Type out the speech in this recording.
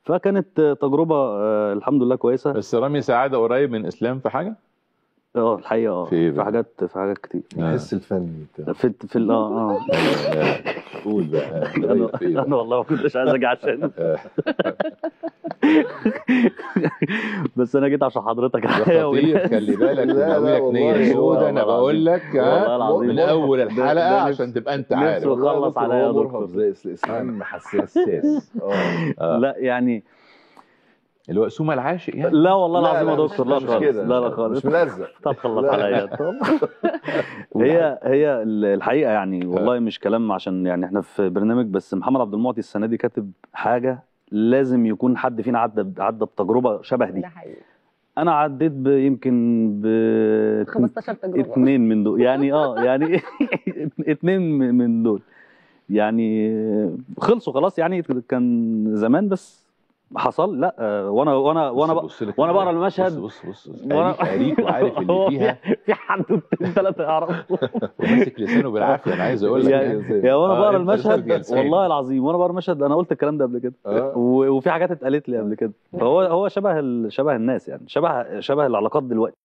فكانت آه، تجربه آه، الحمد لله كويسه بس رامي سعاده قريب من اسلام في حاجه اه الحقيقه اه في إيه في بقى؟ حاجات في حاجات كتير الحس الفني بتاعه في في ال- اه اه قول بقى انا قريب في إيه بقى؟ انا والله ما كنتش عايز اجي عشان آه. بس انا جيت عشان حضرتك ده خطير والناس. خلي بالك لا، لا، ناوي لك والله، نيه سودة انا والله بقول لك والله ها العظيم. من اول ده- الحلقه ده عشان نفسه- تبقى انت نفسه عارف والله يا خلص دكتور عليا يا هو دكتور. مرهف زي الاسلام حساس اه آه. لا يعني اللي هو سوما العاشق يعني لا والله لا، العظيم لا، يا مش- دكتور لا مش خالص كده، لا لا مش- خالص مش ملزق طب خلص لا. عليا طب هي هي الحقيقه يعني والله مش كلام عشان يعني احنا في برنامج بس محمد عبد المعطي السنه دي كاتب حاجه لازم يكون حد فينا عدى عدى بتجربه شبه دي ده حقيقي انا عديت ب- يمكن ب 15 تجربه اتنين من دول يعني اه يعني اتنين من- من دول يعني خلصوا خلاص يعني كان زمان بس حصل لا آه، وانا وانا وانا بق- بص لك وأنا كده. بقرا المشهد. بص بص بص وأنا- قريت قريت وعارف اللي هو فيها في- في حدوتين ثلاثه اعرفهم وماسك لسانه بالعافيه انا عايز اقول لك يعني يعني. يا وانا آه، بقرا أنت لسه المشهد بتنساه. والله العظيم وانا بقرا المشهد انا قلت الكلام ده قبل كده اه و- وفي حاجات اتقالت لي قبل كده فهو هو شبه ال- شبه الناس يعني شبه شبه العلاقات دلوقتي